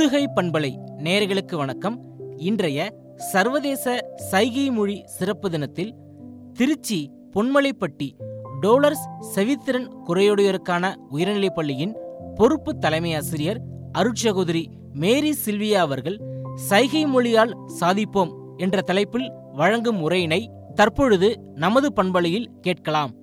புதுகை பண்பலை நேயர்களுக்கு வணக்கம் இன்றைய சர்வதேச சைகை மொழி சிறப்பு தினத்தில் திருச்சி பொன்மலைப்பட்டி டோலர்ஸ் செவித்திறன் குறையுடையோருக்கான உயர்நிலைப் பள்ளியின் பொறுப்பு தலைமை ஆசிரியர் அருட்சகோதரி மேரி சில்வியா அவர்கள் சைகை மொழியால் சாதிப்போம் என்ற தலைப்பில் வழங்கும் உரையினை தற்பொழுது நமது பண்பலையில் கேட்கலாம்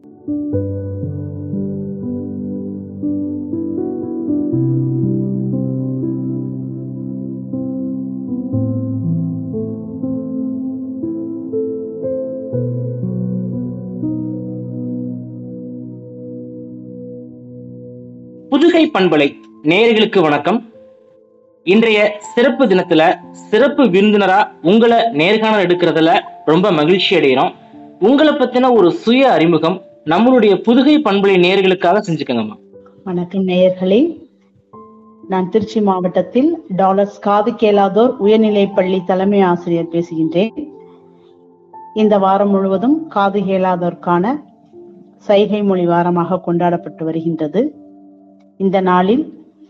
புதுகை பண்பலை நேயர்களுக்கு வணக்கம் இன்றைய சிறப்பு தினத்துல சிறப்பு விருந்தினரா உங்களை நேர்காணல் எடுக்கிறதுல ரொம்ப மகிழ்ச்சி அடைகிறோம் உங்களை பத்தின ஒரு சுய அறிமுகம் நம்மளுடைய புதுகை பண்பலை நேயர்களுக்காக செஞ்சுக்கங்கம்மா வணக்கம் நேயர்களே நான் திருச்சி மாவட்டத்தில் டாலர்ஸ் காது கேளாதோர் உயர்நிலைப் பள்ளி தலைமை ஆசிரியர் பேசுகின்றேன் இந்த வாரம் முழுவதும் காது கேளாதோர்க்கான சைகை மொழி வாரமாக கொண்டாடப்பட்டு வருகின்றது இந்த நாளில்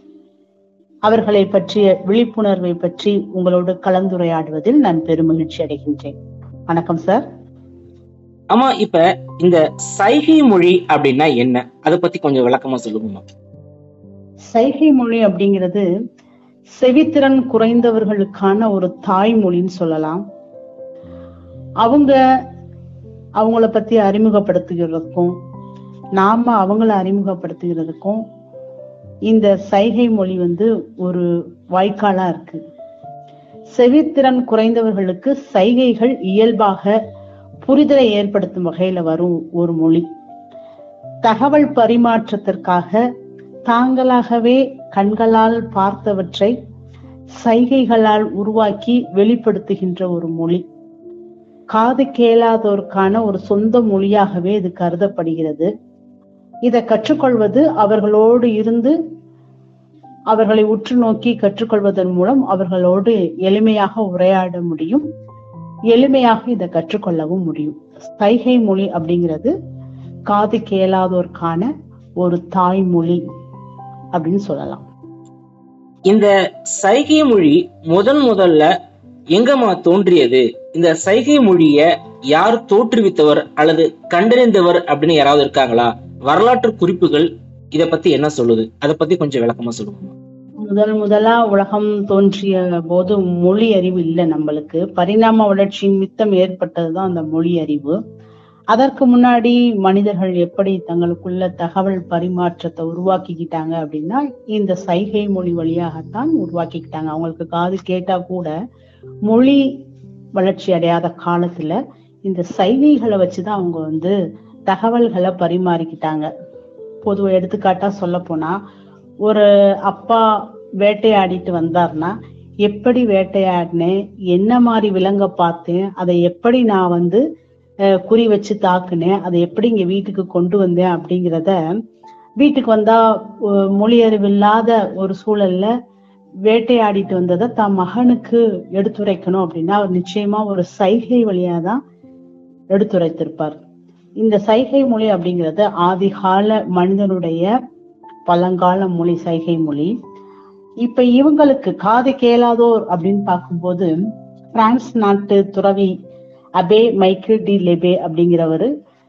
அவர்களை பற்றிய விழிப்புணர்வை பற்றி உங்களோடு கலந்துரையாடுவதில் நான் பெருமகிழ்ச்சி அடைகின்றேன் வணக்கம் சார் ஆமா இப்ப இந்த சைகை மொழி அப்படின்னா என்ன அதை பத்தி கொஞ்சம் விளக்கமா சொல்லுங்கம்மா சைகை மொழி அப்படிங்கிறது செவித்திறன் குறைந்தவர்களுக்கான ஒரு தாய்மொழின்னு சொல்லலாம் அவங்க அவங்கள பத்தி அறிமுகப்படுத்துகிறதுக்கும் நாம அவங்கள அறிமுகப்படுத்துகிறதுக்கும் இந்த சைகை மொழி வந்து ஒரு வாய்க்காலா இருக்கு செவித்திறன் குறைந்தவர்களுக்கு சைகைகள் இயல்பாக புரிதலை ஏற்படுத்தும் வகையில வரும் ஒரு மொழி தகவல் பரிமாற்றத்திற்காக தாங்களாகவே கண்களால் பார்த்தவற்றை சைகைகளால் உருவாக்கி வெளிப்படுத்துகின்ற ஒரு மொழி காது கேளாதோருக்கான ஒரு சொந்த மொழியாகவே இது கருதப்படுகிறது இதை கற்றுக்கொள்வது அவர்களோடு இருந்து அவர்களை உற்று நோக்கி கற்றுக்கொள்வதன் மூலம் அவர்களோடு எளிமையாக உரையாட முடியும் எளிமையாக இதை கற்றுக்கொள்ளவும் முடியும் சைகை மொழி அப்படிங்கிறது காது கேளாதோருக்கான ஒரு தாய்மொழி அப்படின்னு சொல்லலாம் இந்த சைகை மொழி முதன் முதல்ல எங்கம்மா தோன்றியது இந்த சைகை மொழிய யார் தோற்றுவித்தவர் அல்லது கண்டறிந்தவர் அப்படின்னு யாராவது இருக்காங்களா வரலாற்று குறிப்புகள் இத பத்தி என்ன சொல்லுது அதை பத்தி கொஞ்சம் விளக்கமா சொல்லுங்க முதல் முதலா உலகம் தோன்றிய போது மொழி அறிவு இல்லை நம்மளுக்கு பரிணாம வளர்ச்சியின் மித்தம் ஏற்பட்டதுதான் அந்த மொழி அறிவு அதற்கு முன்னாடி மனிதர்கள் எப்படி தங்களுக்குள்ள தகவல் பரிமாற்றத்தை உருவாக்கிக்கிட்டாங்க அப்படின்னா இந்த சைகை மொழி வழியாகத்தான் உருவாக்கிக்கிட்டாங்க அவங்களுக்கு காது கேட்டா கூட மொழி வளர்ச்சி அடையாத காலத்துல இந்த சைகைகளை வச்சுதான் அவங்க வந்து தகவல்களை பரிமாறிக்கிட்டாங்க பொதுவா எடுத்துக்காட்டா சொல்ல போனா ஒரு அப்பா வேட்டையாடிட்டு வந்தார்னா எப்படி வேட்டையாடினேன் என்ன மாதிரி விலங்க பார்த்தேன் அதை எப்படி நான் வந்து குறி வச்சு தாக்குனேன் அதை எப்படி இங்க வீட்டுக்கு கொண்டு வந்தேன் அப்படிங்கிறத வீட்டுக்கு வந்தா மொழி அறிவு இல்லாத ஒரு சூழல்ல வேட்டையாடிட்டு வந்ததை தான் மகனுக்கு எடுத்துரைக்கணும் அப்படின்னா அவர் நிச்சயமா ஒரு சைகை வழியாதான் எடுத்துரைத்திருப்பார் இந்த சைகை மொழி அப்படிங்கிறது ஆதிகால மனிதனுடைய பழங்கால மொழி சைகை மொழி இப்ப இவங்களுக்கு காது கேளாதோர் அப்படின்னு பார்க்கும்போது பிரான்ஸ் நாட்டு துறவி அபே மைக்கேல் டி லெபே அப்படிங்கிறவரு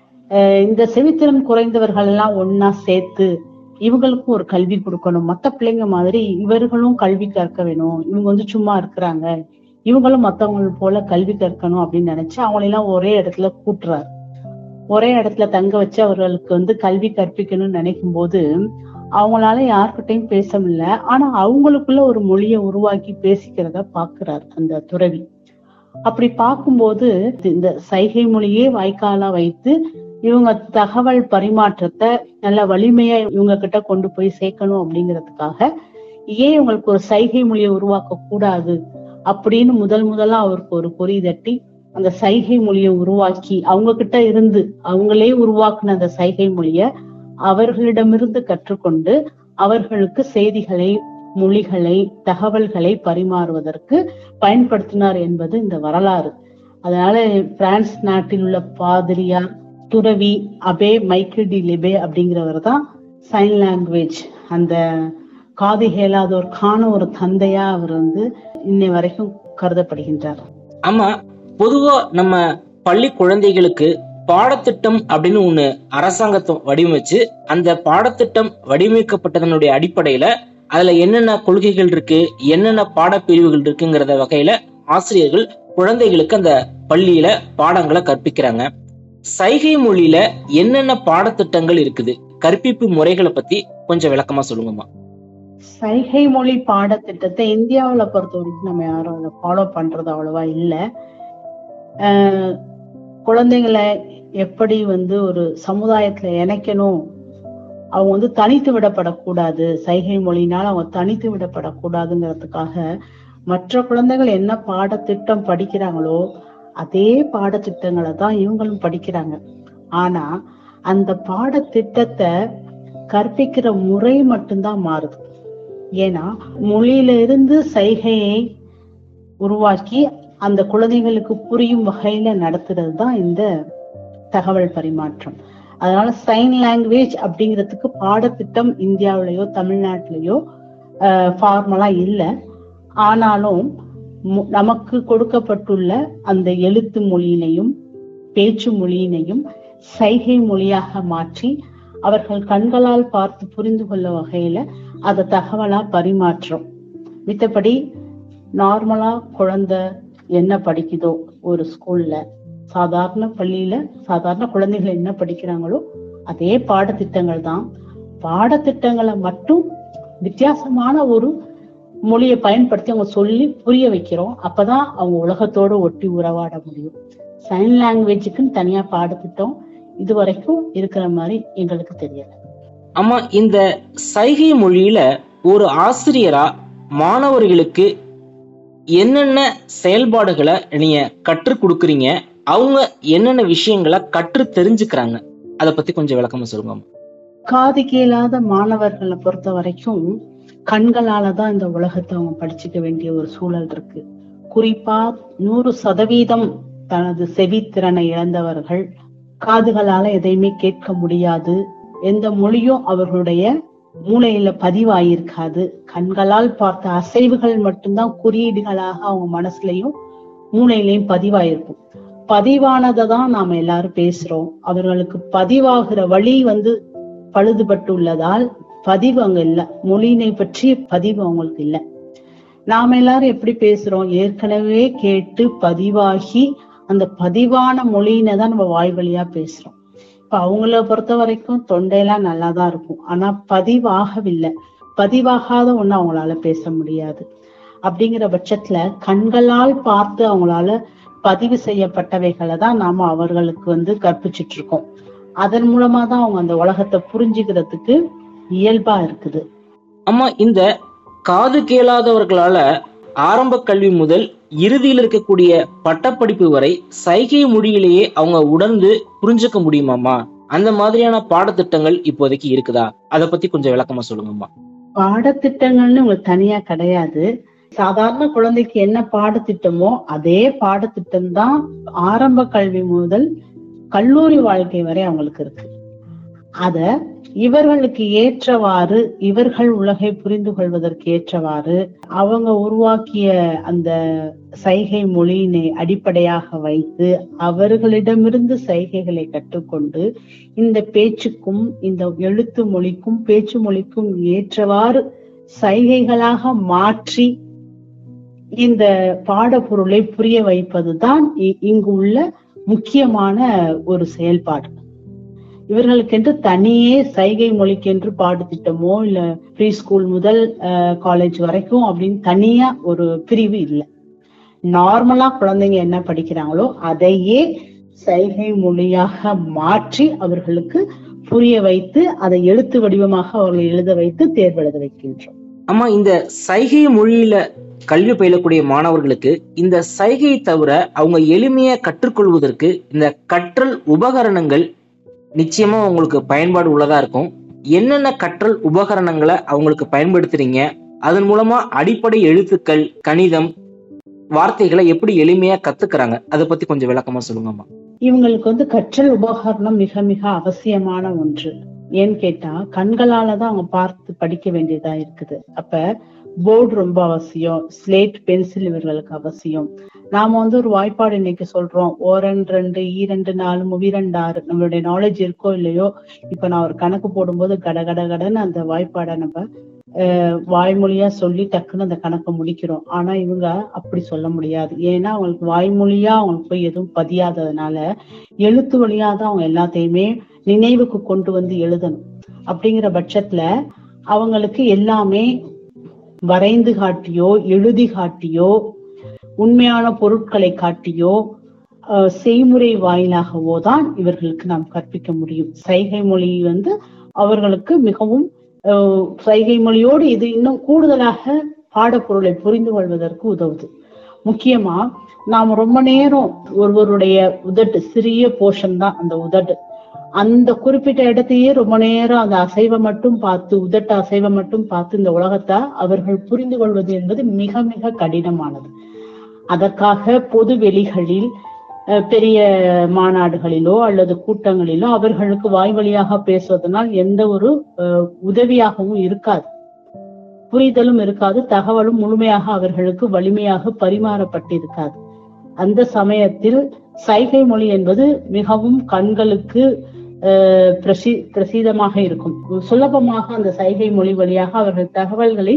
இந்த செவித்திறன் குறைந்தவர்கள் எல்லாம் ஒன்னா சேர்த்து இவங்களுக்கும் ஒரு கல்வி கொடுக்கணும் மத்த பிள்ளைங்க மாதிரி இவர்களும் கல்வி கற்க வேணும் இவங்க வந்து சும்மா இருக்கிறாங்க இவங்களும் மத்தவங்க போல கல்வி கற்கணும் அப்படின்னு நினைச்சு அவங்களெல்லாம் ஒரே இடத்துல கூட்டுறாரு ஒரே இடத்துல தங்க வச்சு அவர்களுக்கு வந்து கல்வி கற்பிக்கணும்னு நினைக்கும் போது அவங்களால யார்கிட்டையும் பேச முடியல ஆனா அவங்களுக்குள்ள ஒரு மொழியை உருவாக்கி பேசிக்கிறத பாக்குறாரு அந்த துறவி அப்படி பார்க்கும்போது இந்த சைகை மொழியே வாய்க்காலா வைத்து இவங்க தகவல் பரிமாற்றத்தை நல்ல வலிமையா இவங்க கிட்ட கொண்டு போய் சேர்க்கணும் அப்படிங்கிறதுக்காக ஏன் இவங்களுக்கு ஒரு சைகை மொழியை உருவாக்க கூடாது அப்படின்னு முதல் முதலா அவருக்கு ஒரு பொறி தட்டி அந்த சைகை மொழியை உருவாக்கி அவங்க கிட்ட இருந்து அவங்களே உருவாக்குன அந்த சைகை மொழிய அவர்களிடமிருந்து கற்றுக்கொண்டு அவர்களுக்கு செய்திகளை மொழிகளை தகவல்களை பரிமாறுவதற்கு பயன்படுத்தினார் என்பது இந்த வரலாறு அதனால பிரான்ஸ் நாட்டில் உள்ள பாதிரியார் துறவி அபே மைக்கேல் டி லெபே அப்படிங்கிறவர் தான் சைன் லாங்குவேஜ் அந்த காது கேளாதோருக்கான ஒரு தந்தையா அவர் வந்து இன்னை வரைக்கும் கருதப்படுகின்றார் ஆமா பொதுவா நம்ம பள்ளி குழந்தைகளுக்கு பாடத்திட்டம் அப்படின்னு ஒண்ணு அரசாங்கத்தை வடிவமைச்சு அந்த பாடத்திட்டம் வடிவமைக்கப்பட்டதனுடைய அடிப்படையில அதுல என்னென்ன கொள்கைகள் இருக்கு என்னென்ன பாடப்பிரிவுகள் இருக்குங்கிறத வகையில ஆசிரியர்கள் குழந்தைகளுக்கு அந்த பள்ளியில பாடங்களை கற்பிக்கிறாங்க சைகை மொழியில என்னென்ன பாடத்திட்டங்கள் இருக்குது கற்பிப்பு முறைகளை பத்தி கொஞ்சம் விளக்கமா சொல்லுங்கம்மா சைகை மொழி பாடத்திட்டத்தை இந்தியாவுல பொறுத்த வரைக்கும் நம்ம யாரும் அதை ஃபாலோ பண்றது அவ்வளவா இல்ல ஆஹ் குழந்தைங்களை எப்படி வந்து ஒரு சமுதாயத்துல இணைக்கணும் அவங்க வந்து தனித்து விடப்படக்கூடாது சைகை மொழியினால் அவங்க தனித்து விடப்படக்கூடாதுங்கிறதுக்காக மற்ற குழந்தைகள் என்ன பாடத்திட்டம் படிக்கிறாங்களோ அதே பாடத்திட்டங்களை தான் இவங்களும் படிக்கிறாங்க ஆனா அந்த பாடத்திட்டத்தை கற்பிக்கிற முறை மட்டும்தான் மாறுது ஏன்னா மொழியில இருந்து சைகையை உருவாக்கி அந்த குழந்தைகளுக்கு புரியும் வகையில நடத்துறது தான் இந்த தகவல் பரிமாற்றம் அதனால சைன் லாங்குவேஜ் அப்படிங்கிறதுக்கு பாடத்திட்டம் இந்தியாவிலேயோ தமிழ்நாட்டிலேயோ ஃபார்மலா இல்லை ஆனாலும் மு- நமக்கு கொடுக்கப்பட்டுள்ள அந்த எழுத்து மொழியினையும் பேச்சு மொழியினையும் சைகை மொழியாக மாற்றி அவர்கள் கண்களால் பார்த்து புரிந்து கொள்ள வகையில அதை தகவலா பரிமாற்றம் மித்தபடி நார்மலா குழந்தை என்ன படிக்குதோ ஒரு ஸ்கூல்ல சாதாரண பள்ளியில சாதாரண குழந்தைகள் என்ன படிக்கிறாங்களோ அதே பாடத்திட்டங்கள் தான் பாடத்திட்டங்களை மட்டும் வித்தியாசமான ஒரு மொழியை பயன்படுத்தி அவங்க சொல்லி புரிய வைக்கிறோம் அப்பதான் அவங்க உலகத்தோட ஒட்டி உறவாட முடியும் சைன் லாங்குவேஜுக்குன்னு தனியா பாடத்திட்டம் இது வரைக்கும் இருக்கிற மாதிரி எங்களுக்கு தெரியல ஆமா இந்த சைகை மொழியில ஒரு ஆசிரியரா மாணவர்களுக்கு என்னென்ன செயல்பாடுகளை நீங்க கற்றுக் கொடுக்குறீங்க அவங்க என்னென்ன விஷயங்களை கற்று தெரிஞ்சுக்கிறாங்க அத பத்தி கொஞ்சம் விளக்கமா சொல்லுங்க காது கேளாத மாணவர்களை பொறுத்த வரைக்கும் கண்களால தான் இந்த உலகத்தை அவங்க படிச்சுக்க வேண்டிய ஒரு சூழல் இருக்கு குறிப்பா நூறு சதவீதம் தனது செவித்திறனை இழந்தவர்கள் காதுகளால எதையுமே கேட்க முடியாது எந்த மொழியும் அவர்களுடைய மூளையில பதிவாயிருக்காது கண்களால் பார்த்த அசைவுகள் மட்டும்தான் குறியீடுகளாக அவங்க மனசுலயும் மூளையிலையும் பதிவாயிருக்கும் பதிவானதை தான் நாம எல்லாரும் பேசுறோம் அவர்களுக்கு பதிவாகிற வழி வந்து பழுதுபட்டு உள்ளதால் பதிவு அங்க இல்ல மொழியினை பற்றிய பதிவு அவங்களுக்கு இல்ல நாம எல்லாரும் எப்படி பேசுறோம் ஏற்கனவே கேட்டு பதிவாகி அந்த பதிவான மொழியினை தான் நம்ம வாய் வழியா பேசுறோம் இப்ப அவங்கள பொறுத்த வரைக்கும் தொண்டையெல்லாம் நல்லா தான் இருக்கும் ஆனா பதிவாகவில்லை பதிவாகாத ஒண்ணு அவங்களால பேச முடியாது அப்படிங்கிற பட்சத்துல கண்களால் பார்த்து அவங்களால பதிவு செய்யப்பட்டவைகளை தான் நாம அவர்களுக்கு வந்து கற்பிச்சிட்டு இருக்கோம் அதன் மூலமா தான் அவங்க அந்த உலகத்தை புரிஞ்சுக்கிறதுக்கு இயல்பா இருக்குது அம்மா இந்த காது கேளாதவர்களால ஆரம்ப கல்வி முதல் இறுதியில் இருக்கக்கூடிய பட்டப்படிப்பு வரை சைகை மொழியிலேயே அவங்க உணர்ந்து புரிஞ்சுக்க முடியுமாம்மா அந்த மாதிரியான பாடத்திட்டங்கள் இப்போதைக்கு இருக்குதா அத பத்தி கொஞ்சம் விளக்கமா சொல்லுங்கம்மா பாடத்திட்டங்கள்னு உங்களுக்கு தனியா கிடையாது சாதாரண குழந்தைக்கு என்ன பாடத்திட்டமோ அதே பாடத்திட்டம் தான் ஆரம்ப கல்வி முதல் கல்லூரி வாழ்க்கை வரை அவங்களுக்கு இருக்கு அத இவர்களுக்கு ஏற்றவாறு இவர்கள் உலகை புரிந்து கொள்வதற்கு ஏற்றவாறு அவங்க உருவாக்கிய அந்த சைகை மொழியினை அடிப்படையாக வைத்து அவர்களிடமிருந்து சைகைகளை கற்றுக்கொண்டு இந்த பேச்சுக்கும் இந்த எழுத்து மொழிக்கும் பேச்சு மொழிக்கும் ஏற்றவாறு சைகைகளாக மாற்றி இந்த பாடப்பொருளை புரிய வைப்பதுதான் இ- இங்கு உள்ள முக்கியமான ஒரு செயல்பாடு இவர்களுக்கென்று தனியே சைகை மொழிக்கென்று பாடத்திட்டமோ இல்ல ப்ரீ ஸ்கூல் முதல் காலேஜ் வரைக்கும் அப்படின்னு தனியா ஒரு பிரிவு இல்லை நார்மலா குழந்தைங்க என்ன படிக்கிறாங்களோ அதையே சைகை மொழியாக மாற்றி அவர்களுக்கு புரிய வைத்து அதை எழுத்து வடிவமாக அவர்களை எழுத வைத்து தேர்வெழுத வைக்கின்றோம் அம்மா இந்த சைகை மொழியில கல்வி பயிலக்கூடிய மாணவர்களுக்கு இந்த சைகையை தவிர அவங்க எளிமையா கற்றுக்கொள்வதற்கு இந்த கற்றல் உபகரணங்கள் நிச்சயமா உங்களுக்கு பயன்பாடு உள்ளதா இருக்கும் என்னென்ன கற்றல் உபகரணங்களை அவங்களுக்கு பயன்படுத்துறீங்க அதன் மூலமா அடிப்படை எழுத்துக்கள் கணிதம் வார்த்தைகளை எப்படி எளிமையா கத்துக்கிறாங்க அதை பத்தி கொஞ்சம் விளக்கமா சொல்லுங்கம்மா இவங்களுக்கு வந்து கற்றல் உபகரணம் மிக மிக அவசியமான ஒன்று ஏன்னு கேட்டா கண்களால தான் அவங்க பார்த்து படிக்க வேண்டியதா இருக்குது அப்ப போர்டு ரொம்ப அவசியம் ஸ்லேட் பென்சில் இவர்களுக்கு அவசியம் நாம வந்து ஒரு வாய்ப்பாடு இன்னைக்கு சொல்றோம் ஓரன் ரெண்டு ஈரெண்டு நாலு முவிரெண்டு ஆறு நம்மளுடைய நாலேஜ் இருக்கோ இல்லையோ இப்ப நான் ஒரு கணக்கு போடும்போது கட கட கடன்னு அந்த வாய்ப்பாடை நம்ம அஹ், வாய்மொழியா சொல்லி டக்குன்னு அந்த கணக்கை முடிக்கிறோம் ஆனா இவங்க அப்படி சொல்ல முடியாது ஏன்னா அவங்களுக்கு வாய்மொழியா அவங்களுக்கு போய் எதுவும் பதியாததுனால எழுத்து வழியா தான் அவங்க எல்லாத்தையுமே நினைவுக்கு கொண்டு வந்து எழுதணும் அப்படிங்கிற பட்சத்துல அவங்களுக்கு எல்லாமே வரைந்து காட்டியோ எழுதி காட்டியோ உண்மையான பொருட்களை காட்டியோ அஹ், செய்முறை வாயிலாகவோ தான் இவர்களுக்கு நாம் கற்பிக்க முடியும் சைகை மொழி வந்து அவர்களுக்கு மிகவும் அஹ், சைகை மொழியோடு இது இன்னும் கூடுதலாக பாடப்பொருளை புரிந்து கொள்வதற்கு உதவுது முக்கியமா நாம் ரொம்ப நேரம் ஒருவருடைய உதட்டு சிறிய போர்ஷன் தான் அந்த உதடு அந்த குறிப்பிட்ட இடத்தையே ரொம்ப நேரம் அந்த அசைவை மட்டும் பார்த்து உதட்ட அசைவை மட்டும் பார்த்து இந்த உலகத்தை அவர்கள் புரிந்து கொள்வது என்பது மிக மிக கடினமானது அதற்காக பொது வெளிகளில் அஹ், பெரிய மாநாடுகளிலோ அல்லது கூட்டங்களிலோ அவர்களுக்கு வாய் வழியாக பேசுவதனால் எந்த ஒரு அஹ், உதவியாகவும் இருக்காது புரிதலும் இருக்காது தகவலும் முழுமையாக அவர்களுக்கு வலிமையாக பரிமாறப்பட்டிருக்காது அந்த சமயத்தில் சைகை மொழி என்பது மிகவும் கண்களுக்கு அஹ், பிரசி பிரசீதமாக இருக்கும் சுலபமாக அந்த சைகை மொழி வழியாக அவர்கள் தகவல்களை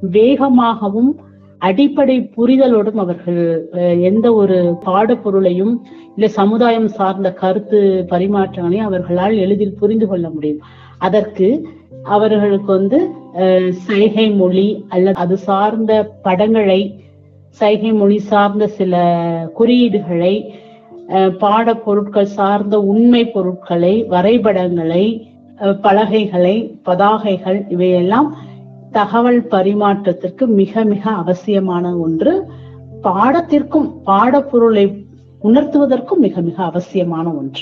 வேகமாகவும் அடிப்படை புரிதலோடும் அவர்கள் அஹ், எந்த ஒரு பாடப்பொருளையும் இல்ல சமுதாயம் சார்ந்த கருத்து பரிமாற்றங்களையும் அவர்களால் எளிதில் புரிந்து கொள்ள முடியும் அதற்கு அவர்களுக்கு வந்து அஹ், சைகை மொழி அல்லது அது சார்ந்த படங்களை சைகை மொழி சார்ந்த சில குறியீடுகளை அஹ், பாடப் பொருட்கள் சார்ந்த உண்மை பொருட்களை வரைபடங்களை அஹ், பலகைகளை பதாகைகள் இவையெல்லாம் தகவல் பரிமாற்றத்திற்கு மிக மிக அவசியமான ஒன்று பாடத்திற்கும் பாடப்பொருளை உணர்த்துவதற்கும் மிக மிக அவசியமான ஒன்று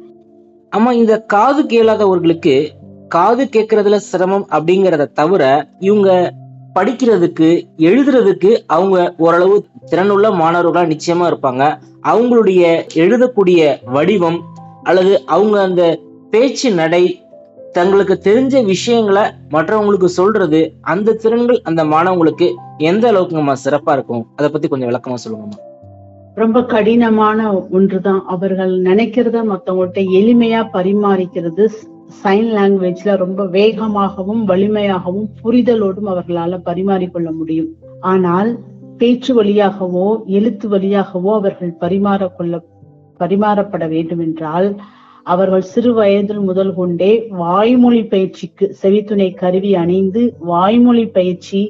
ஆமா இந்த காது கேளாதவர்களுக்கு காது கேட்கறதுல சிரமம் அப்படிங்கறத தவிர இவங்க படிக்கிறதுக்கு எழுதுறதுக்கு அவங்க ஓரளவு திறனுள்ள மாணவர்களா நிச்சயமா இருப்பாங்க அவங்களுடைய எழுதக்கூடிய வடிவம் அல்லது அவங்க அந்த பேச்சு நடை தங்களுக்கு தெரிஞ்ச விஷயங்களை மற்றவங்களுக்கு சொல்றது அந்த திறன்கள் அந்த மாணவங்களுக்கு எந்த அளவுக்குங்கம்மா சிறப்பா இருக்கும் அதை பத்தி கொஞ்சம் விளக்கமா சொல்லுங்கம்மா ரொம்ப கடினமான ஒன்றுதான் அவர்கள் நினைக்கிறத மத்தவங்கள்ட்ட எளிமையா பரிமாறிக்கிறது சைன் லாங்குவேஜ்ல ரொம்ப வேகமாகவும் வலிமையாகவும் புரிதலோடும் அவர்களால பரிமாறிக்கொள்ள முடியும் ஆனால் பேச்சு வழியாகவோ எழுத்து வழியாகவோ அவர்கள் பரிமாறக்கொள்ள பரிமாறப்பட வேண்டும் என்றால் அவர்கள் சிறு வயதில் முதல் கொண்டே வாய்மொழி பயிற்சிக்கு செவித்துணை கருவி அணிந்து வாய்மொழி பயிற்சி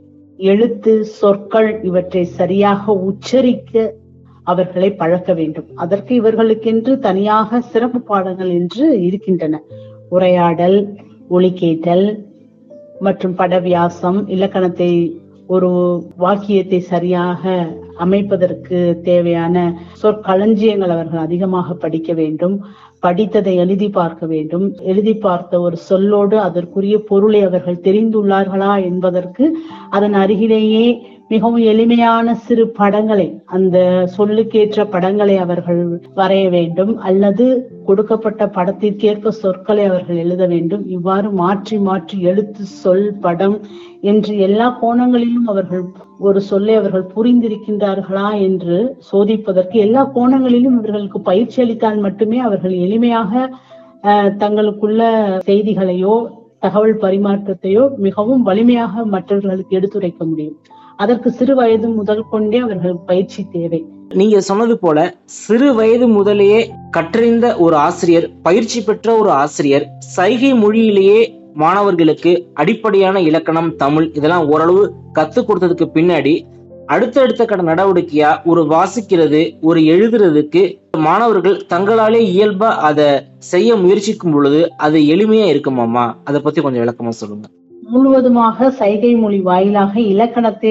எழுத்து சொற்கள் இவற்றை சரியாக உச்சரிக்க அவர்களை பழக்க வேண்டும் அதற்கு இவர்களுக்கென்று தனியாக சிறப்பு பாடங்கள் என்று இருக்கின்றன உரையாடல் ஒலிக்கேட்டல் மற்றும் படவியாசம் இலக்கணத்தை ஒரு வாக்கியத்தை சரியாக அமைப்பதற்கு தேவையான சொற்களஞ்சியங்கள் அவர்கள் அதிகமாக படிக்க வேண்டும் படித்ததை எழுதி பார்க்க வேண்டும் எழுதி பார்த்த ஒரு சொல்லோடு அதற்குரிய பொருளை அவர்கள் தெரிந்துள்ளார்களா என்பதற்கு அதன் அருகிலேயே மிகவும் எளிமையான சிறு படங்களை அந்த சொல்லுக்கேற்ற படங்களை அவர்கள் வரைய வேண்டும் அல்லது கொடுக்கப்பட்ட படத்திற்கேற்ப சொற்களை அவர்கள் எழுத வேண்டும் இவ்வாறு மாற்றி மாற்றி எழுத்து சொல் படம் என்று எல்லா கோணங்களிலும் அவர்கள் ஒரு சொல்லை அவர்கள் புரிந்திருக்கின்றார்களா என்று சோதிப்பதற்கு எல்லா கோணங்களிலும் இவர்களுக்கு பயிற்சி அளித்தால் மட்டுமே அவர்கள் எளிமையாக அஹ், தங்களுக்குள்ள செய்திகளையோ தகவல் பரிமாற்றத்தையோ மிகவும் வலிமையாக மற்றவர்களுக்கு எடுத்துரைக்க முடியும் அதற்கு சிறு வயது முதல் கொண்டே அவர்களுக்கு பயிற்சி தேவை நீங்க சொன்னது போல சிறு வயது முதலேயே கற்றறிந்த ஒரு ஆசிரியர் பயிற்சி பெற்ற ஒரு ஆசிரியர் சைகை மொழியிலேயே மாணவர்களுக்கு அடிப்படையான இலக்கணம் தமிழ் இதெல்லாம் ஓரளவு கத்துக் கொடுத்ததுக்கு பின்னாடி அடுத்தடுத்த கட நடவடிக்கையா ஒரு வாசிக்கிறது ஒரு எழுதுறதுக்கு மாணவர்கள் தங்களாலே இயல்பா அதை செய்ய முயற்சிக்கும் பொழுது அது எளிமையா இருக்குமாமா அதை பத்தி கொஞ்சம் விளக்கமா சொல்லுங்க முழுவதுமாக சைகை மொழி வாயிலாக இலக்கணத்தை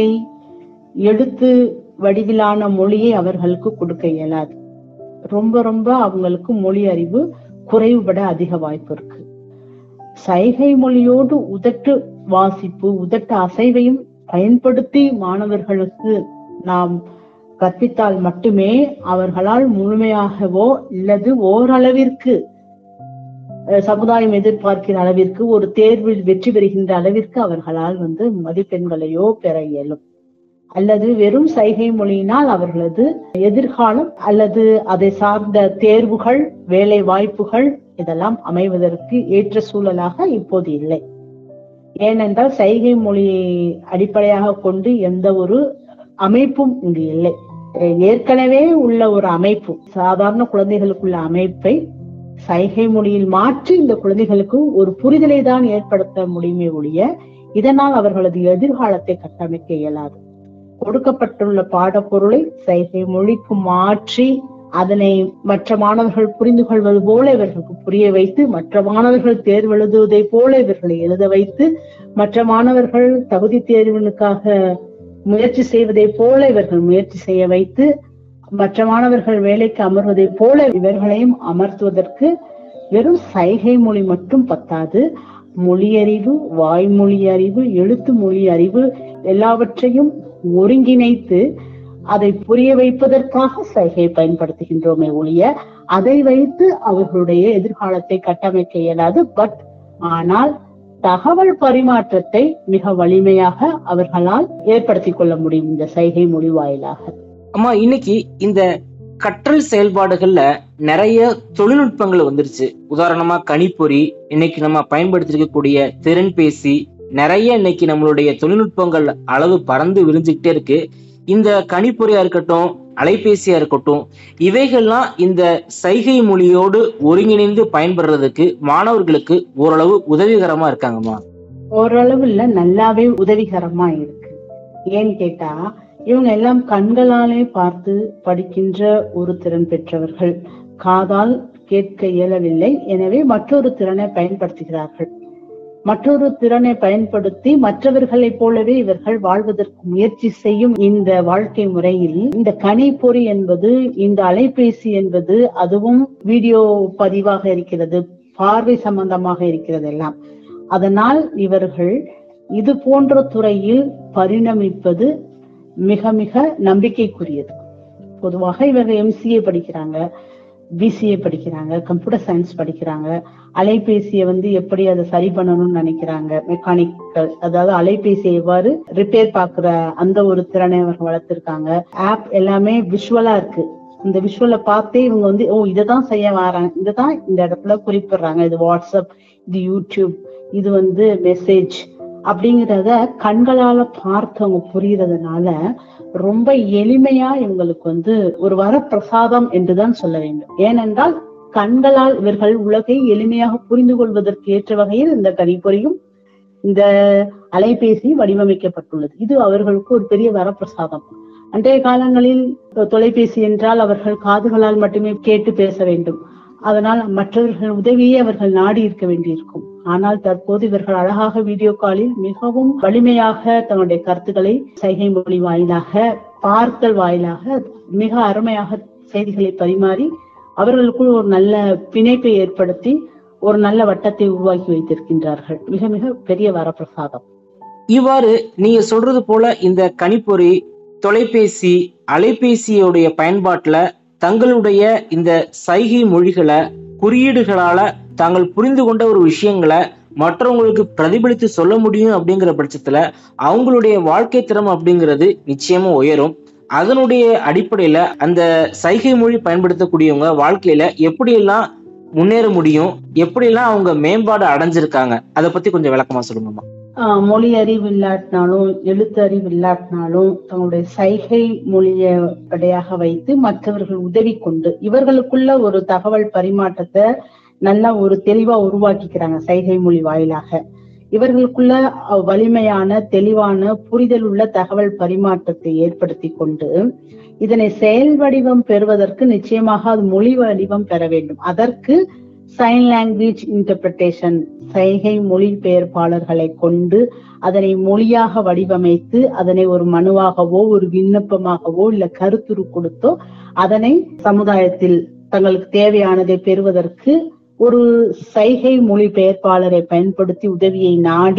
எழுத்து வடிவிலான மொழியை அவர்களுக்கு கொடுக்க இயலாது ரொம்ப ரொம்ப அவங்களுக்கு மொழி அறிவு குறைவுபட அதிக வாய்ப்பு இருக்கு சைகை மொழியோடு உதட்டு வாசிப்பு உதட்டு அசைவையும் பயன்படுத்தி மாணவர்களுக்கு நாம் கற்பித்தால் மட்டுமே அவர்களால் முழுமையாகவோ அல்லது ஓரளவிற்கு அஹ், சமுதாயம் எதிர்பார்க்கிற அளவிற்கு ஒரு தேர்வில் வெற்றி பெறுகின்ற அளவிற்கு அவர்களால் வந்து மதிப்பெண்களையோ பெற இயலும் அல்லது வெறும் சைகை மொழியினால் அவர்களது எதிர்காலம் அல்லது அதை சார்ந்த தேர்வுகள் வேலை வாய்ப்புகள் இதெல்லாம் அமைவதற்கு ஏற்ற சூழலாக இப்போது இல்லை ஏனென்றால் சைகை மொழியை அடிப்படையாக கொண்டு எந்த ஒரு அமைப்பும் இங்கு இல்லை அஹ் ஏற்கனவே உள்ள ஒரு அமைப்பு சாதாரண குழந்தைகளுக்குள்ள அமைப்பை சைகை மொழியில் மாற்றி இந்த குழந்தைகளுக்கு ஒரு புரிதலை தான் ஏற்படுத்த முடியுமே ஒழிய இதனால் அவர்களது எதிர்காலத்தை கட்டமைக்க இயலாது கொடுக்கப்பட்டுள்ள பாடப்பொருளை சைகை மொழிக்கு மாற்றி அதனை மற்ற மாணவர்கள் புரிந்து கொள்வது போல இவர்களுக்கு புரிய வைத்து மற்ற மாணவர்கள் தேர்வு எழுதுவதை போல இவர்களை எழுத வைத்து மற்ற மாணவர்கள் தகுதி தேர்வினுக்காக முயற்சி செய்வதை போல இவர்கள் முயற்சி செய்ய வைத்து மற்ற மாணவர்கள் வேலைக்கு அமர்வதை போல இவர்களையும் அமர்த்துவதற்கு வெறும் சைகை மொழி மட்டும் பத்தாது மொழியறிவு வாய்மொழி அறிவு எழுத்து மொழி அறிவு எல்லாவற்றையும் ஒருங்கிணைத்து அதை புரிய வைப்பதற்காக சைகை பயன்படுத்துகின்றோமே ஒழிய அதை வைத்து அவர்களுடைய எதிர்காலத்தை கட்டமைக்க இயலாது பட் ஆனால் தகவல் பரிமாற்றத்தை மிக வலிமையாக அவர்களால் ஏற்படுத்திக் கொள்ள முடியும் இந்த சைகை மொழி வாயிலாக அம்மா இன்னைக்கு இந்த கற்றல் செயல்பாடுகள்ல நிறைய தொழில்நுட்பங்கள் வந்துருச்சு உதாரணமா கணிப்பொறி இன்னைக்கு நம்ம பயன்படுத்திருக்கக்கூடிய திறன்பேசி நிறைய இன்னைக்கு நம்மளுடைய தொழில்நுட்பங்கள் அளவு பறந்து விரிஞ்சுக்கிட்டே இருக்கு இந்த கணிப்பொறியா இருக்கட்டும் அலைபேசியா இருக்கட்டும் இவைகள்லாம் இந்த சைகை மொழியோடு ஒருங்கிணைந்து பயன்படுறதுக்கு மாணவர்களுக்கு ஓரளவு உதவிகரமா இருக்காங்கம்மா ஓரளவுல நல்லாவே உதவிகரமா இருக்கு ஏன்னு கேட்டா இவங்க எல்லாம் கண்களாலே பார்த்து படிக்கின்ற ஒரு திறன் பெற்றவர்கள் காதால் கேட்க இயலவில்லை எனவே மற்றொரு திறனை பயன்படுத்துகிறார்கள் மற்றொரு திறனை பயன்படுத்தி மற்றவர்களைப் போலவே இவர்கள் வாழ்வதற்கு முயற்சி செய்யும் இந்த வாழ்க்கை முறையில் இந்த கணிப்பொறி என்பது இந்த அலைபேசி என்பது அதுவும் வீடியோ பதிவாக இருக்கிறது பார்வை சம்பந்தமாக இருக்கிறது எல்லாம் அதனால் இவர்கள் இது போன்ற துறையில் பரிணமிப்பது மிக மிக நம்பிக்கைக்குரியது பொதுவாக இவர்கள் எம்சிஏ படிக்கிறாங்க பிசிஏ படிக்கிறாங்க கம்ப்யூட்டர் சயின்ஸ் படிக்கிறாங்க அலைபேசியை வந்து எப்படி அதை சரி பண்ணணும்னு நினைக்கிறாங்க மெக்கானிக்கல் அதாவது அலைபேசியை எவ்வாறு ரிப்பேர் பாக்குற அந்த ஒரு திறனை அவர்கள் வளர்த்திருக்காங்க ஆப் எல்லாமே விஷுவலா இருக்கு இந்த விஷுவலை பார்த்தே இவங்க வந்து ஓ இதை தான் செய்ய வராங்க இதை தான் இந்த இடத்துல குறிப்பிடுறாங்க இது வாட்ஸ்அப் இது யூடியூப் இது வந்து மெசேஜ் அப்படிங்கிறத கண்களால பார்த்து அவங்க புரியறதுனால ரொம்ப எளிமையா இவங்களுக்கு வந்து ஒரு வரப்பிரசாதம் என்றுதான் சொல்ல வேண்டும் ஏனென்றால் கண்களால் இவர்கள் உலகை எளிமையாக புரிந்து கொள்வதற்கு ஏற்ற வகையில் இந்த கணிப்பொறியும் இந்த அலைபேசி வடிவமைக்கப்பட்டுள்ளது இது அவர்களுக்கு ஒரு பெரிய வரப்பிரசாதம் அன்றைய காலங்களில் தொலைபேசி என்றால் அவர்கள் காதுகளால் மட்டுமே கேட்டு பேச வேண்டும் அதனால் மற்றவர்கள் உதவியே அவர்கள் நாடி இருக்க வேண்டியிருக்கும் ஆனால் தற்போது இவர்கள் அழகாக வீடியோ காலில் மிகவும் வலிமையாக தங்களுடைய கருத்துக்களை சைகை மொழி வாயிலாக பார்த்தல் வாயிலாக மிக அருமையாக செய்திகளை பரிமாறி அவர்களுக்குள் ஒரு நல்ல பிணைப்பை ஏற்படுத்தி ஒரு நல்ல வட்டத்தை உருவாக்கி வைத்திருக்கின்றார்கள் மிக மிக பெரிய வரப்பிரசாதம் இவ்வாறு நீங்க சொல்றது போல இந்த கணிப்பொறி தொலைபேசி அலைபேசியோடைய பயன்பாட்டுல தங்களுடைய இந்த சைகை மொழிகளை குறியீடுகளால தாங்கள் புரிந்து கொண்ட ஒரு விஷயங்களை மற்றவங்களுக்கு பிரதிபலித்து சொல்ல முடியும் அப்படிங்கிற பட்சத்துல அவங்களுடைய வாழ்க்கை திறம் அப்படிங்கிறது நிச்சயமா உயரும் அதனுடைய அடிப்படையில அந்த சைகை மொழி பயன்படுத்தக்கூடியவங்க வாழ்க்கையில எப்படியெல்லாம் முன்னேற முடியும் எப்படியெல்லாம் அவங்க மேம்பாடு அடைஞ்சிருக்காங்க அதை பத்தி கொஞ்சம் விளக்கமா சொல்லுங்கம்மா ஆஹ் மொழி அறிவு இல்லாட்டினாலும் எழுத்து அறிவு இல்லாட்டினாலும் தங்களுடைய சைகை மொழியை அடையாக வைத்து மற்றவர்கள் உதவி கொண்டு இவர்களுக்குள்ள ஒரு தகவல் பரிமாற்றத்தை நல்லா ஒரு தெளிவா உருவாக்கிக்கிறாங்க சைகை மொழி வாயிலாக இவர்களுக்குள்ள அஹ், வலிமையான தெளிவான புரிதல் உள்ள தகவல் பரிமாற்றத்தை ஏற்படுத்தி கொண்டு இதனை செயல் வடிவம் பெறுவதற்கு நிச்சயமாக அது மொழி வடிவம் பெற வேண்டும் அதற்கு சைன் லாங்குவேஜ் இன்டர்பிரிட்டேஷன் சைகை மொழிபெயர்ப்பாளர்களை கொண்டு அதனை மொழியாக வடிவமைத்து அதனை ஒரு மனுவாகவோ ஒரு விண்ணப்பமாகவோ இல்ல கருத்துரு கொடுத்தோ அதனை சமுதாயத்தில் தங்களுக்கு தேவையானதை பெறுவதற்கு ஒரு சைகை மொழிபெயர்ப்பாளரை பயன்படுத்தி உதவியை நாடி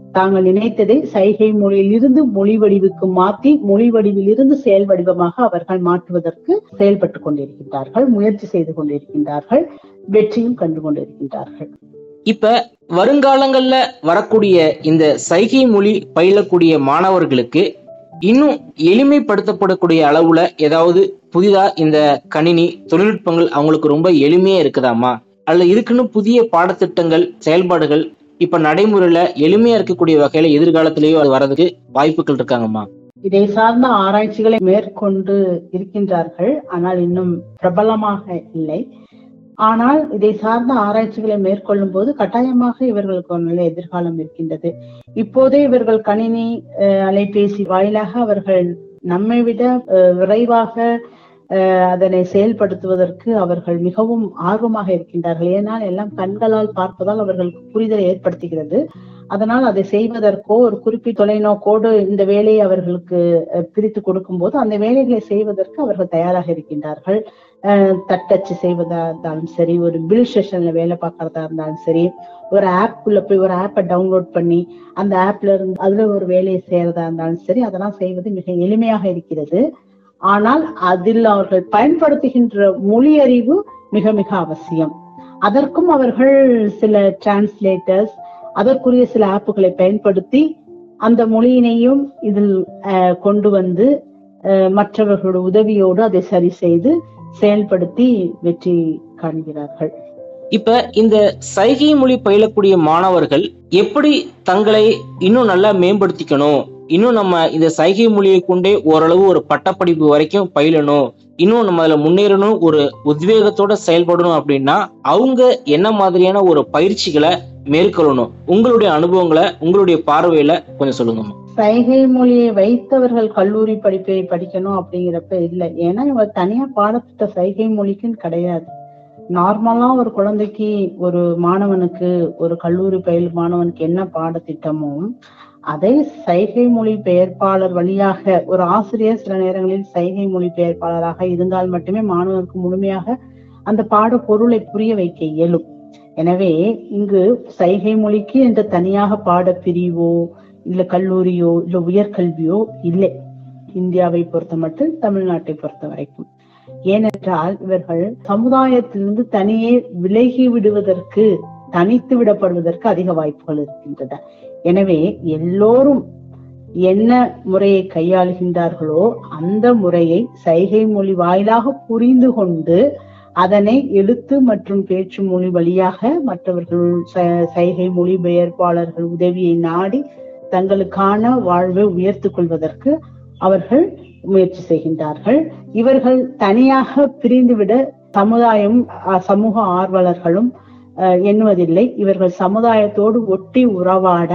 தாங்கள் நினைத்ததை சைகை மொழியிலிருந்து மொழி வடிவுக்கு மாற்றி மொழி வடிவிலிருந்து செயல் வடிவமாக அவர்கள் மாற்றுவதற்கு செயல்பட்டு கொண்டிருக்கின்றார்கள் முயற்சி செய்து கொண்டிருக்கின்றார்கள் வெற்றியும் கண்டு கொண்டிருக்கின்றார்கள் இப்ப வருங்காலங்கள்ல வரக்கூடிய இந்த சைகை மொழி பயிலக்கூடிய மாணவர்களுக்கு இன்னும் எளிமைப்படுத்தப்படக்கூடிய அளவுல ஏதாவது புதிதா இந்த கணினி தொழில்நுட்பங்கள் அவங்களுக்கு ரொம்ப எளிமையா இருக்குதாமா அல்ல இதுக்குன்னு புதிய பாடத்திட்டங்கள் செயல்பாடுகள் இப்ப நடைமுறையில எளிமையா இருக்கக்கூடிய வகையில எதிர்காலத்திலேயோ அது வர்றதுக்கு வாய்ப்புகள் இருக்காங்கம்மா இதை சார்ந்த ஆராய்ச்சிகளை மேற்கொண்டு இருக்கின்றார்கள் ஆனால் இன்னும் பிரபலமாக இல்லை ஆனால் இதை சார்ந்த ஆராய்ச்சிகளை மேற்கொள்ளும் போது கட்டாயமாக இவர்களுக்கு ஒரு நல்ல எதிர்காலம் இருக்கின்றது இப்போதே இவர்கள் கணினி அஹ், அலைபேசி வாயிலாக அவர்கள் நம்மை விட அஹ், விரைவாக அஹ், அதனை செயல்படுத்துவதற்கு அவர்கள் மிகவும் ஆர்வமாக இருக்கின்றார்கள் ஏனால் எல்லாம் கண்களால் பார்ப்பதால் அவர்களுக்கு புரிதலை ஏற்படுத்துகிறது அதனால் அதை செய்வதற்கோ ஒரு குறிப்பிட்ட தொலைநோக்கோடு இந்த வேலையை அவர்களுக்கு அஹ், பிரித்து கொடுக்கும்போது அந்த வேலைகளை செய்வதற்கு அவர்கள் தயாராக இருக்கின்றார்கள் அஹ், தட்டச்சு செய்வதா இருந்தாலும் சரி ஒரு பில் செஷன்ல வேலை பார்க்கறதா இருந்தாலும் சரி ஒரு ஆப் உள்ள போய் ஒரு ஆப்பை டவுன்லோட் பண்ணி அந்த ஆப்ல இருந்து அதுல ஒரு வேலையை செய்யறதா இருந்தாலும் சரி அதெல்லாம் செய்வது மிக எளிமையாக இருக்கிறது ஆனால் அதில் அவர்கள் பயன்படுத்துகின்ற மொழி அறிவு மிக மிக அவசியம் அதற்கும் அவர்கள் சில டிரான்ஸ்லேட்டர்ஸ் அதற்குரிய சில ஆப்புகளை பயன்படுத்தி அந்த மொழியினையும் இதில் அஹ், கொண்டு வந்து அஹ், மற்றவர்களோட உதவியோடு அதை சரி செய்து செயல்படுத்தி வெற்றி காண்கிறார்கள் இப்ப இந்த சைகை மொழி பயிலக்கூடிய மாணவர்கள் எப்படி தங்களை இன்னும் நல்லா மேம்படுத்திக்கணும் இன்னும் நம்ம இந்த சைகை மொழியை கொண்டே ஓரளவு ஒரு பட்டப்படிப்பு வரைக்கும் பயிலணும் இன்னும் நம்ம அதுல முன்னேறணும் ஒரு உத்வேகத்தோட செயல்படணும் அப்படின்னா அவங்க என்ன மாதிரியான ஒரு பயிற்சிகளை மேற்கொள்ளணும் உங்களுடைய அனுபவங்களை உங்களுடைய பார்வையில கொஞ்சம் சொல்லுங்கம்மா சைகை மொழியை வைத்தவர்கள் கல்லூரி படிப்பை படிக்கணும் அப்படிங்கிறப்ப இல்லை ஏன்னா இவங்க தனியா பாடத்திட்ட சைகை மொழிக்குன்னு கிடையாது நார்மலா ஒரு குழந்தைக்கு ஒரு மாணவனுக்கு ஒரு கல்லூரி பயில் மாணவனுக்கு என்ன பாடத்திட்டமோ அதை சைகை மொழி பெயர்ப்பாளர் வழியாக ஒரு ஆசிரியர் சில நேரங்களில் சைகை மொழி பெயர்ப்பாளராக இருந்தால் மட்டுமே மாணவருக்கு முழுமையாக அந்த பாட பொருளை புரிய வைக்க இயலும் எனவே இங்கு சைகை மொழிக்கு என்ற தனியாக பாடப்பிரிவோ இல்ல கல்லூரியோ இல்ல உயர்கல்வியோ இல்லை இந்தியாவை பொறுத்த மட்டும் தமிழ்நாட்டை பொறுத்த வரைக்கும் ஏனென்றால் இவர்கள் சமுதாயத்திலிருந்து தனியே விலகி விடுவதற்கு தனித்து விடப்படுவதற்கு அதிக வாய்ப்புகள் இருக்கின்றன எனவே எல்லோரும் என்ன முறையை கையாளுகின்றார்களோ அந்த முறையை சைகை மொழி வாயிலாக புரிந்து கொண்டு அதனை எழுத்து மற்றும் பேச்சு மொழி வழியாக மற்றவர்கள் ச- சைகை மொழி பெயர்ப்பாளர்கள் உதவியை நாடி தங்களுக்கான வாழ்வை உயர்த்திக் கொள்வதற்கு அவர்கள் முயற்சி செய்கின்றார்கள் இவர்கள் தனியாக பிரிந்துவிட சமுதாயம் அஹ், சமூக ஆர்வலர்களும் அஹ், எண்ணுவதில்லை இவர்கள் சமுதாயத்தோடு ஒட்டி உறவாட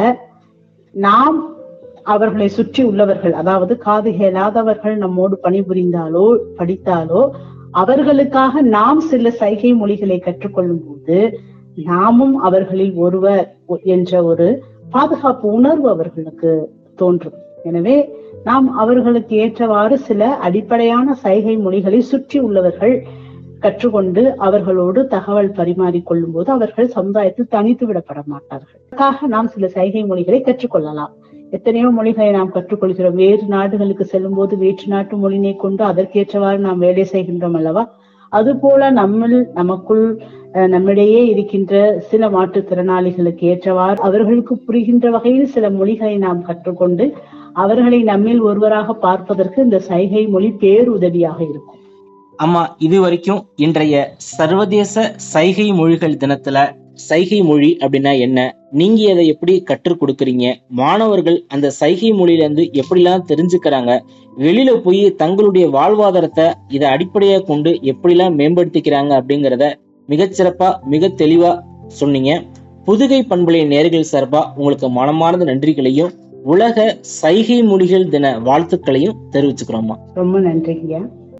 நாம் அவர்களை சுற்றி உள்ளவர்கள் அதாவது காது கேளாதவர்கள் நம்மோடு பணிபுரிந்தாலோ படித்தாலோ அவர்களுக்காக நாம் சில சைகை மொழிகளை கற்றுக்கொள்ளும் போது நாமும் அவர்களில் ஒருவர் என்ற ஒரு பாதுகாப்பு உணர்வு அவர்களுக்கு தோன்றும் எனவே நாம் அவர்களுக்கு ஏற்றவாறு சில அடிப்படையான சைகை மொழிகளை சுற்றி உள்ளவர்கள் கற்றுக்கொண்டு அவர்களோடு தகவல் பரிமாறிக் கொள்ளும் போது அவர்கள் சமுதாயத்தில் தனித்து விடப்பட மாட்டார்கள் அதற்காக நாம் சில சைகை மொழிகளை கற்றுக்கொள்ளலாம் எத்தனையோ மொழிகளை நாம் கற்றுக்கொள்கிறோம் வேறு நாடுகளுக்கு செல்லும் போது வேற்று நாட்டு மொழியினை கொண்டு அதற்கேற்றவாறு நாம் வேலை செய்கின்றோம் அல்லவா அதுபோல நம்மில் நமக்குள் அஹ், நம்மிடையே இருக்கின்ற சில மாற்றுத்திறனாளிகளுக்கு ஏற்றவாறு அவர்களுக்கு புரிகின்ற வகையில் சில மொழிகளை நாம் கற்றுக்கொண்டு அவர்களை நம்மில் ஒருவராக பார்ப்பதற்கு இந்த சைகை மொழி பேருதவியாக இருக்கும் அம்மா இது வரைக்கும் இன்றைய சர்வதேச சைகை மொழிகள் தினத்துல சைகை மொழி அப்படின்னா என்ன நீங்க அதை எப்படி கற்றுக் கொடுக்கறீங்க மாணவர்கள் அந்த சைகை மொழியில இருந்து எப்படிலாம் தெரிஞ்சுக்கிறாங்க வெளியில போய் தங்களுடைய வாழ்வாதாரத்தை இதை அடிப்படையா கொண்டு எப்படிலாம் மேம்படுத்திக்கிறாங்க அப்படிங்கறத மிகச்சிறப்பா மிக தெளிவா சொன்னீங்க புதுகை பண்புடைய நேர்கள் சார்பா உங்களுக்கு மனமார்ந்த நன்றிகளையும் உலக சைகை மொழிகள் தின வாழ்த்துக்களையும் தெரிவிச்சுக்கிறோம்மா ரொம்ப நன்றிங்க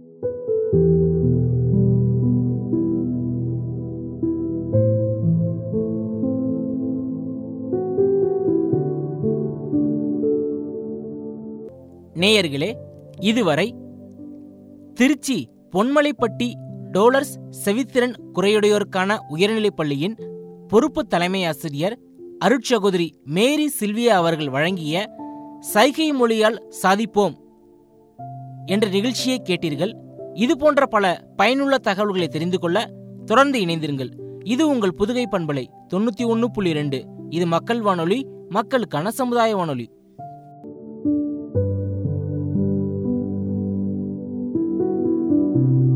நேயர்களே இதுவரை திருச்சி பொன்மலைப்பட்டி டோலர்ஸ் செவித்திறன் குறையுடையோருக்கான உயர்நிலைப் பள்ளியின் பொறுப்பு தலைமை ஆசிரியர் அருட்சகோதரி மேரி சில்வியா அவர்கள் வழங்கிய சைகை மொழியால் சாதிப்போம் என்ற நிகழ்ச்சியை கேட்டீர்கள் இது போன்ற பல பயனுள்ள தகவல்களை தெரிந்து கொள்ள தொடர்ந்து இணைந்திருங்கள் இது உங்கள் புதுகை பண்பலை தொண்ணூத்தி ஒன்னு புள்ளி ரெண்டு இது மக்கள் வானொலி மக்களுக்கான சமுதாய வானொலி thank you